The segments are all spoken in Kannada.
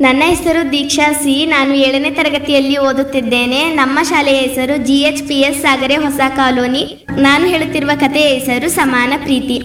ನನ್ನ ಹೆಸರು ದೀಕ್ಷಾ ಸಿ ನಾನು ಏಳನೇ ತರಗತಿಯಲ್ಲಿ ಓದುತ್ತಿದ್ದೇನೆ ನಮ್ಮ ಶಾಲೆಯ ಹೆಸರು G H P S Sagare ಹೊಸ ಕಾಲೋನಿ ನಾನು ಹೇಳುತ್ತಿರುವ ಕಥೆಯ ಹೆಸರು ಸಮಾನ ಪ್ರೀತಿ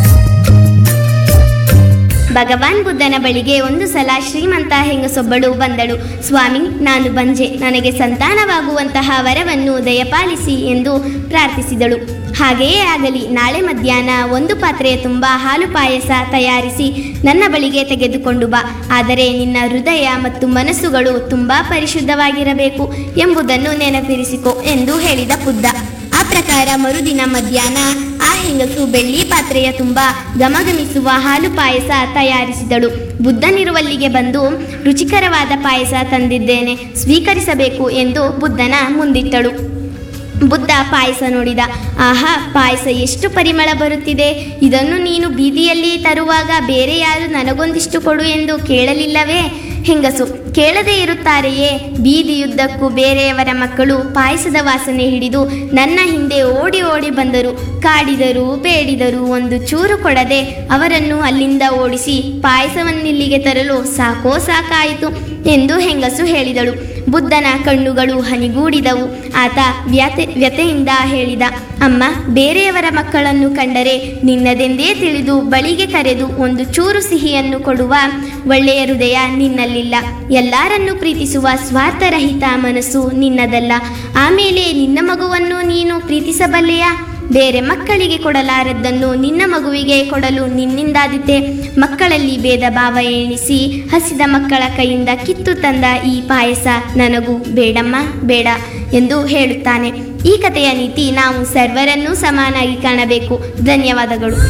ಭಗವಾನ್ ಬುದ್ಧನ ಬಳಿಗೆ ಒಂದು ಸಲ ಶ್ರೀಮಂತ ಹೆಂಗಸೊಬ್ಬಳು ಬಂದಳು ಸ್ವಾಮಿ ನಾನು ಬಂಜೆ ನನಗೆ ಸಂತಾನವಾಗುವಂತಹ ವರವನ್ನು ದಯಪಾಲಿಸಿ ಎಂದು ಪ್ರಾರ್ಥಿಸಿದಳು ಹಾಗೆಯೇ ಆಗಲಿ ನಾಳೆ ಮಧ್ಯಾಹ್ನ ಒಂದು ಪಾತ್ರೆಯ ತುಂಬ ಹಾಲು ಪಾಯಸ ತಯಾರಿಸಿ ನನ್ನ ಬಳಿಗೆ ತೆಗೆದುಕೊಂಡು ಬಾ ಆದರೆ ನಿನ್ನ ಹೃದಯ ಮತ್ತು ಮನಸ್ಸುಗಳು ತುಂಬ ಪರಿಶುದ್ಧವಾಗಿರಬೇಕು ಎಂಬುದನ್ನು ನೆನಪಿರಿಸಿಕೊ ಎಂದು ಹೇಳಿದ ಬುದ್ಧ ಆ ಪ್ರಕಾರ ಮರುದಿನ ಮಧ್ಯಾಹ್ನ ಆ ಹೆಂಗಸು ಬೆಳ್ಳಿ ಪಾತ್ರೆಯ ತುಂಬ ಘಮಘಮಿಸುವ ಹಾಲು ಪಾಯಸ ತಯಾರಿಸಿದಳು ಬುದ್ಧನಿರುವಲ್ಲಿಗೆ ಬಂದು ರುಚಿಕರವಾದ ಪಾಯಸ ತಂದಿದ್ದೇನೆ ಸ್ವೀಕರಿಸಬೇಕು ಎಂದು ಬುದ್ಧನ ಮುಂದಿಟ್ಟಳು ಬುದ್ಧ ಪಾಯಸ ನೋಡಿದ ಆಹಾ ಪಾಯಸ ಎಷ್ಟು ಪರಿಮಳ ಬರುತ್ತಿದೆ ಇದನ್ನು ನೀನು ಬೀದಿಯಲ್ಲಿ ತರುವಾಗ ಬೇರೆ ಯಾರು ನನಗೊಂದಿಷ್ಟು ಕೊಡು ಎಂದು ಕೇಳಲಿಲ್ಲವೇ ಹೆಂಗಸು ಕೇಳದೇ ಇರುತ್ತಾರೆಯೇ ಬೀದಿಯುದ್ದಕ್ಕೂ ಬೇರೆಯವರ ಮಕ್ಕಳು ಪಾಯಸದ ವಾಸನೆ ಹಿಡಿದು ನನ್ನ ಹಿಂದೆ ಓಡಿ ಓಡಿ ಬಂದರು ಕಾಡಿದರು ಬೇಡಿದರು ಒಂದು ಚೂರು ಕೊಡದೆ ಅವರನ್ನು ಅಲ್ಲಿಂದ ಓಡಿಸಿ ಪಾಯಸವನ್ನಿಲ್ಲಿಗೆ ತರಲು ಸಾಕೋ ಸಾಕಾಯಿತು ಎಂದು ಹೆಂಗಸು ಹೇಳಿದಳು ಬುದ್ಧನ ಕಣ್ಣುಗಳು ಹನಿಗೂಡಿದವು ಆತ ವ್ಯತೆ ವ್ಯತೆಯಿಂದ ಹೇಳಿದ ಅಮ್ಮ ಬೇರೆಯವರ ಮಕ್ಕಳನ್ನು ಕಂಡರೆ ನಿನ್ನದೆಂದೇ ತಿಳಿದು ಬಳಿಗೆ ಕರೆದು ಒಂದು ಚೂರು ಸಿಹಿಯನ್ನು ಕೊಡುವ ಒಳ್ಳೆಯ ಹೃದಯ ನಿನ್ನಲ್ಲಿಲ್ಲ ಎಲ್ಲರನ್ನೂ ಪ್ರೀತಿಸುವ ಸ್ವಾರ್ಥರಹಿತ ಮನಸ್ಸು ನಿನ್ನದಲ್ಲ ಆಮೇಲೆ ನಿನ್ನ ಮಗುವನ್ನು ನೀನು ಪ್ರೀತಿಸಬಲ್ಲೆಯಾ ಬೇರೆ ಮಕ್ಕಳಿಗೆ ಕೊಡಲಾರದ್ದನ್ನು ನಿನ್ನ ಮಗುವಿಗೆ ಕೊಡಲು ನಿನ್ನಿಂದಾದೀತೆ ಮಕ್ಕಳಲ್ಲಿ ಭೇದ ಭಾವ ಎಣಿಸಿ ಹಸಿದ ಮಕ್ಕಳ ಕೈಯಿಂದ ಕಿತ್ತು ತಂದ ಈ ಪಾಯಸ ನನಗೂ ಬೇಡಮ್ಮ ಬೇಡ ಎಂದು ಹೇಳುತ್ತಾನೆ ಈ ಕಥೆಯ ನೀತಿ ನಾವು ಸರ್ವರನ್ನೂ ಸಮಾನಾಗಿ ಕಾಣಬೇಕು ಧನ್ಯವಾದಗಳು